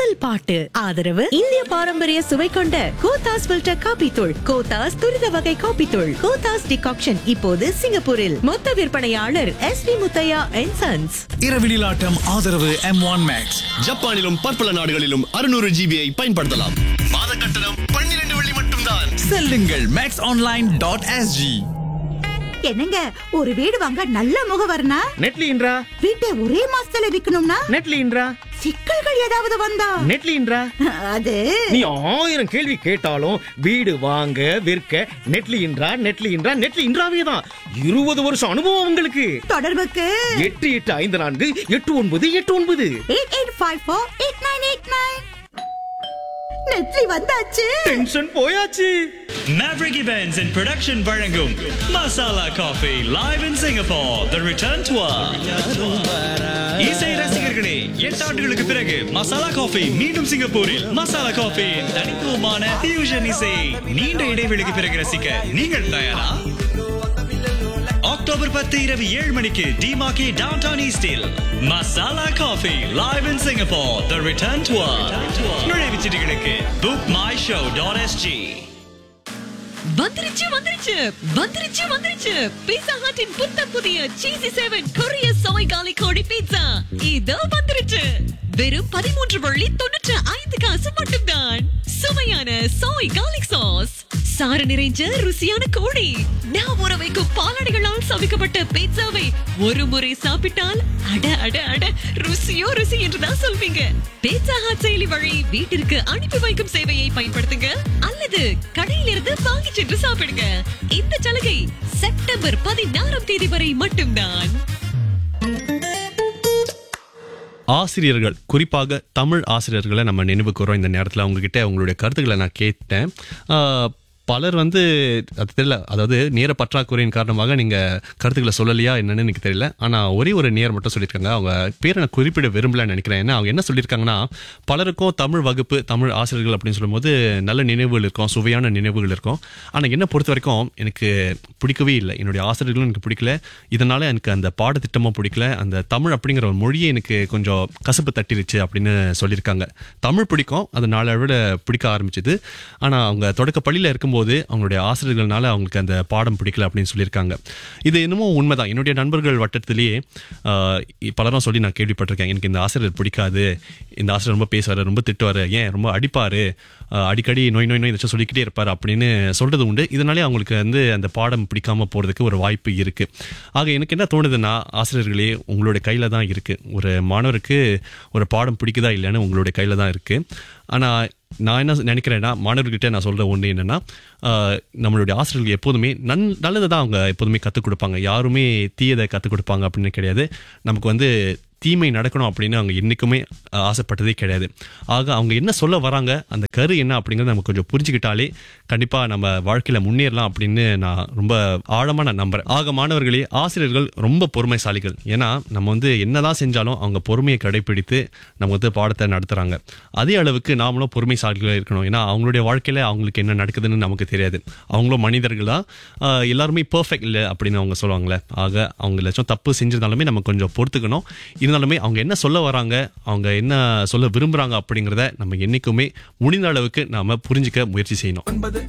முதல் பாட்டு ஆதரவு இந்திய பாரம்பரிய சுவை கொண்ட கோத்தாஸ் ஃபில்டர் காபி தூள் கோத்தாஸ் துரித வகை காபி தூள் கோத்தாஸ் டிகாக்ஷன் இப்போது சிங்கப்பூரில் மொத்த விற்பனையாளர் S P Muthiah and sons இரவினில் ஆட்டம் ஆதரவு எம் ஒன் மேக்ஸ் ஜப்பானிலும் பற்பல நாடுகளிலும் அறுநூறு ஜிபியை பயன்படுத்தலாம் மாத கட்டணம் பன்னிரண்டு வெள்ளி மட்டும்தான் செல்லுங்கள் மேக்ஸ் ஆன்லைன் டாட் எஸ்ஜி என்னங்க ஒரு வீடு வாங்க நல்ல முகவர்னா நெட்லின்றா வீட்டை ஒரே மாசத்துல விக்கணும்னா நெட்லின்றா சிக்கல்கள் ஏதாவது வந்தா நெட்லின்றா அது நீ ஆயிரம் கேள்வி கேட்டாலும் வீடு வாங்க விற்க நெட்லின்றா நெட்லின்றா நெட்லின்றாவே தான் இருபது வருஷம் அனுபவம் உங்களுக்கு தொடர்புக்கு எட்டு எட்டு ஐந்து நான்கு எட்டு ஒன்பது எட்டு ஒன்பது eight eight five four eight nine eight nine நெட்லி வந்தாச்சு டென்ஷன் போயாச்சு Maverick Events and Production வழங்கும் Masala Coffee live in Singapore The Return Tour இசை ரசிகர்களே எட்டு ஆண்டுகளுக்கு பிறகு மசாலா காஃபி மீண்டும் சிங்கப்பூரில் மசாலா காஃபி தனித்துவமான ஃபியூஷன் இசை நீண்ட இடைவெளிக்கு பிறகு ரசிக்க நீங்கள் தயாரா அக்டோபர் பத்து இரவு ஏழு மணிக்கு டிமாக்கி டவுன் டவுன் ஈஸ்டில் masala coffee live in Singapore the return tour நுழைவுச் சீட்டுகளுக்கு book my show dot SG வந்துருச்சு வந்துருச்சு வந்துருச்சு வந்துருச்சு பீட்சா ஹட்டின் புத்தம் புதிய சீசி செவன் கொரிய சோய் காலி கோழி பீட்சா இதோ வந்துருச்சு வெறும் பதிமூன்று வள்ளி தொண்ணூற்று ஐந்து காசு மட்டும்தான் சுவையான சோய் காலிக் சாஸ் சாறு நிறைஞ்ச ருசியான கோழி நான் ஊற வைக்கும் பாலாடைகளால் சமைக்கப்பட்ட பீட்சாவை ஒரு முறை சாப்பிட்டால் அட அட அட ருசியோ ருசி என்றுதான் சொல்வீங்க பீட்சா ஹாட் செயலி வழி வீட்டிற்கு அனுப்பி வைக்கும் சேவையை பயன்படுத்துங்க அல்லது கடையிலிருந்து வாங்கி சென்று சாப்பிடுங்க இந்த சலுகை செப்டம்பர் பதினாறாம் தேதி வரை மட்டும்தான் ஆசிரியர்கள் குறிப்பாக தமிழ் ஆசிரியர்களை நம்ம நினைவு கூறோம் இந்த நேரத்தில் அவங்ககிட்ட உங்களுடைய கருத்துக்களை நான் கேட்டேன் ஆஹ், பலர் வந்து அது தெரியல அதாவது நேர பற்றாக்குறையின் காரணமாக நீங்கள் கருத்துக்களை சொல்லலையா என்னன்னு எனக்கு தெரியல ஆனால் ஒரே ஒரு நேர் மட்டும் சொல்லியிருக்காங்க அவங்க பேரை நான் குறிப்பிட விரும்பலன்னு நினைக்கிறேன் ஏன்னா அவங்க என்ன சொல்லியிருக்காங்கன்னா பலருக்கும் தமிழ் வகுப்பு தமிழ் ஆசிரியர்கள் அப்படின்னு சொல்லும்போது நல்ல நினைவுகள் இருக்கும் சுவையான நினைவுகள் இருக்கும் ஆனால் என்னை பொறுத்த வரைக்கும் எனக்கு பிடிக்கவே இல்லை என்னுடைய ஆசிரியர்களும் எனக்கு பிடிக்கல இதனால எனக்கு அந்த பாடத்திட்டமும் பிடிக்கல அந்த தமிழ் அப்படிங்கிற ஒரு மொழியே எனக்கு கொஞ்சம் கசப்பு தட்டிருச்சு அப்படின்னு சொல்லியிருக்காங்க தமிழ் பிடிக்கும் அது நாளை பிடிக்க ஆரம்பிச்சது ஆனால் அவங்க தொடக்க பள்ளியில் இருக்கும்போது அவங்களுடைய ஆசிரியர்கள்னால அவங்களுக்கு அந்த பாடம் பிடிக்கல அப்படின்னு சொல்லியிருக்காங்க இது என்னமோ உண்மைதான் என்னுடைய நண்பர்கள் வட்டத்திலேயே ஆஹ், பலரும் சொல்லி நான் கேள்விப்பட்டிருக்கேன் எனக்கு இந்த ஆசிரியர் பிடிக்காது இந்த ஆசிரியர் ரொம்ப பேசுவார் ரொம்ப திட்டுவார் ஏன் ரொம்ப அடிப்பார் அடிக்கடி நோய் நோய் நோய் ஏதாச்சும் சொல்லிக்கிட்டே இருப்பார் அப்படின்னு சொல்றது உண்டு இதனாலே அவங்களுக்கு வந்து அந்த பாடம் பிடிக்காம போறதுக்கு ஒரு வாய்ப்பு இருக்கு ஆக எனக்கு என்ன தோணுதுன்னா ஆசிரியர்களே உங்களுடைய கையில தான் இருக்கு ஒரு மாணவருக்கு ஒரு பாடம் பிடிக்குதா இல்லைன்னு உங்களுடைய கையில தான் இருக்கு ஆனா நான் என்ன நினைக்கிறேன்னா மாணவர்கிட்ட நான் சொல்ற ஒன்று என்னன்னா ஆஹ், நம்மளுடைய ஆசிரியர்கள் எப்போதுமே நன் நல்லதை தான் அவங்க எப்போதுமே கற்றுக் கொடுப்பாங்க யாருமே தீயதை கற்றுக் கொடுப்பாங்க அப்படின்னு கிடையாது நமக்கு வந்து தீமை நடக்கணும் அப்படின்னு அவங்க என்றைக்குமே அஹ், ஆசைப்பட்டதே கிடையாது ஆக அவங்க என்ன சொல்ல வராங்க அந்த கரு என்ன அப்படிங்கறத நம்ம கொஞ்சம் புரிஞ்சுக்கிட்டாலே கண்டிப்பா நம்ம வாழ்க்கையில முன்னேறலாம் அப்படின்னு நான் ரொம்ப ஆழமா நான் நம்புறேன் ஆக மாணவர்களே ஆசிரியர்கள் ரொம்ப பொறுமைசாலிகள் ஏன்னா நம்ம வந்து என்னதான் செஞ்சாலும் அவங்க பொறுமையை கடைபிடித்து நம்ம வந்து பாடத்தை நடத்துறாங்க அதே அளவுக்கு நாமளும் பொறுமைசாலிகளாக இருக்கணும் ஏன்னா அவங்களுடைய வாழ்க்கையில அவங்களுக்கு என்ன நடக்குதுன்னு நமக்கு தெரியாது அவங்களும் மனிதர்கள் தான் ஆஹ், எல்லாருமே பெர்ஃபெக்ட் இல்லை அப்படின்னு அவங்க சொல்லுவாங்களே ஆக அவங்க லட்சம் தப்பு செஞ்சிருந்தாலுமே நம்ம கொஞ்சம் பொறுத்துக்கணும் இருந்தாலுமே அவங்க என்ன சொல்ல வராங்க அவங்க என்ன சொல்ல விரும்புறாங்க அப்படிங்கிறத நம்ம என்னைக்குமே முடிந்த அளவுக்கு நாம புரிஞ்சுக்க முயற்சி செய்யணும்